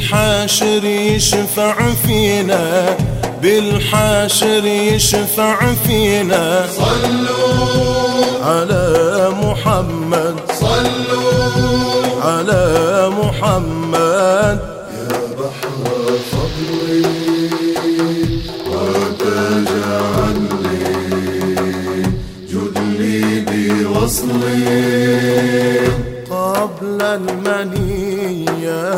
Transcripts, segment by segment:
بالحاشر يشفع فينا بالحاشر يشفع فينا صلوا على محمد صلوا على محمد يا بحر فضلي وتاج علي جد لي بوصلي قبل المنية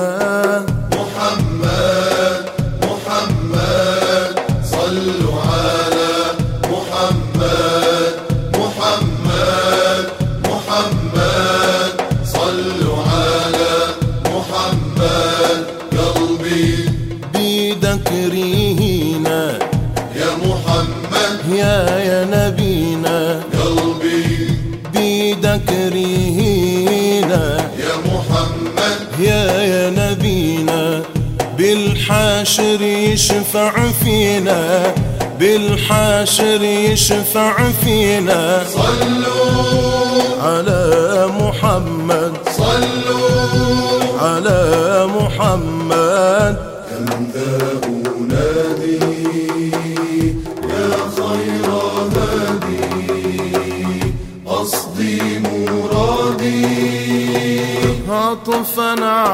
محمد محمد صلوا على محمد محمد محمد صلوا على محمد قلبي بيدك ريهنا يا محمد يا يا نبينا قلبي بيدك ريهنا يا محمد يا يا نبينا بالحاشر يشفع فينا بالحاشر يشفع فينا صلوا على محمد صلوا على محمد كم ذا أنادي يا خير هادي قصدي مرادي عطفا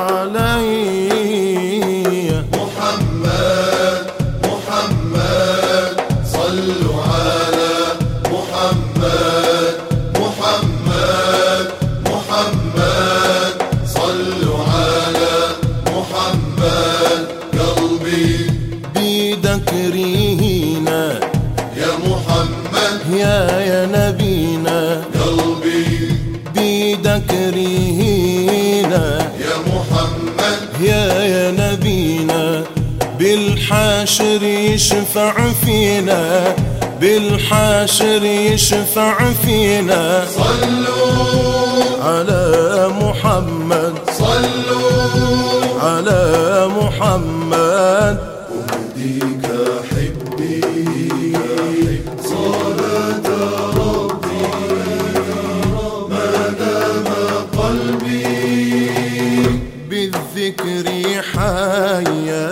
علي محمد محمد صلوا على محمد محمد محمد صلوا على محمد قلبي بيدك ريهنا يا محمد يا يا نبينا قلبي بيدك ريهنا يا محمد يا يا نبينا بالحاشر يشفع فينا بالحاشر يشفع فينا صلوا على محمد صلوا على محمد أهديك حبي صلاة ربي ما دام قلبي بالذكر حيا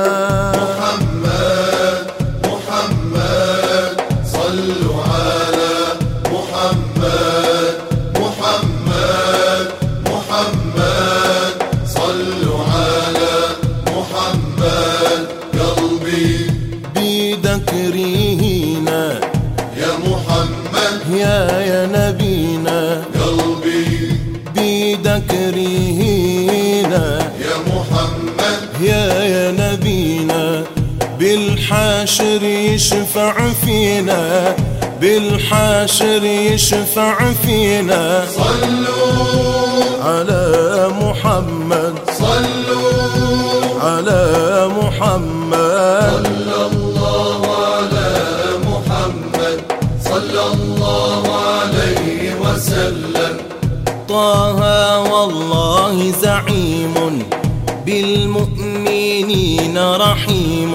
محمد محمد صلوا على محمد محمد محمد صلوا على محمد قلبي بيدك ريهنا يا محمد يا يا نبينا قلبي بيدك ريهنا يا محمد يا يا نبينا بالحاشر يشفع فينا بالحاشر يشفع فينا صلوا على محمد صلوا على محمد صلى الله على محمد صلى الله عليه وسلم طه والله زعيم بالمؤمنين رحيم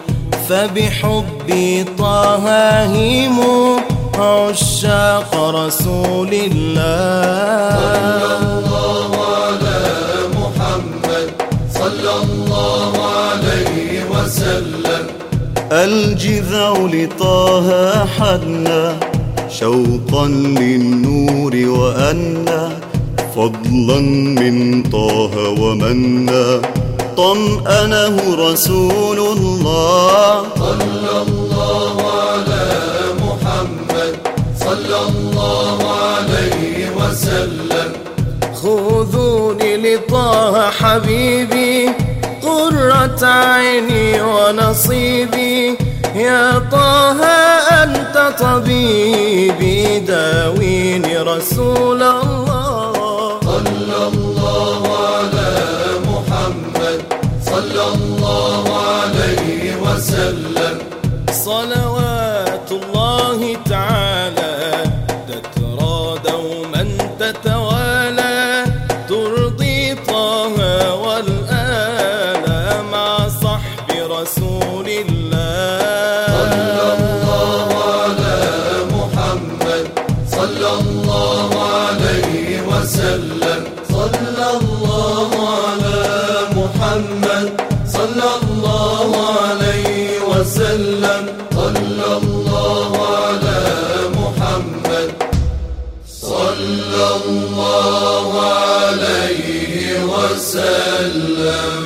فبحب طه هيم عشاق رسول الله الله على محمد صلى الله عليه وسلم الجذع لطه حنا شوقا للنور وأنا فضلا من طه ومنا طمأنه رسول الله صلى الله على محمد صلى الله عليه وسلم خذوني لطه حبيبي قرة عيني ونصيبي يا طه أنت طبيبي داويني رسول الله صلى الله على محمد صلى الله عليه وسلم صلوات الله تعالى تترى دوما تتوالى ترضي طه والآل مع صحب رسول الله صلى الله على محمد صلى الله عليه وسلم صلى الله على محمد صلى الله عليه وسلم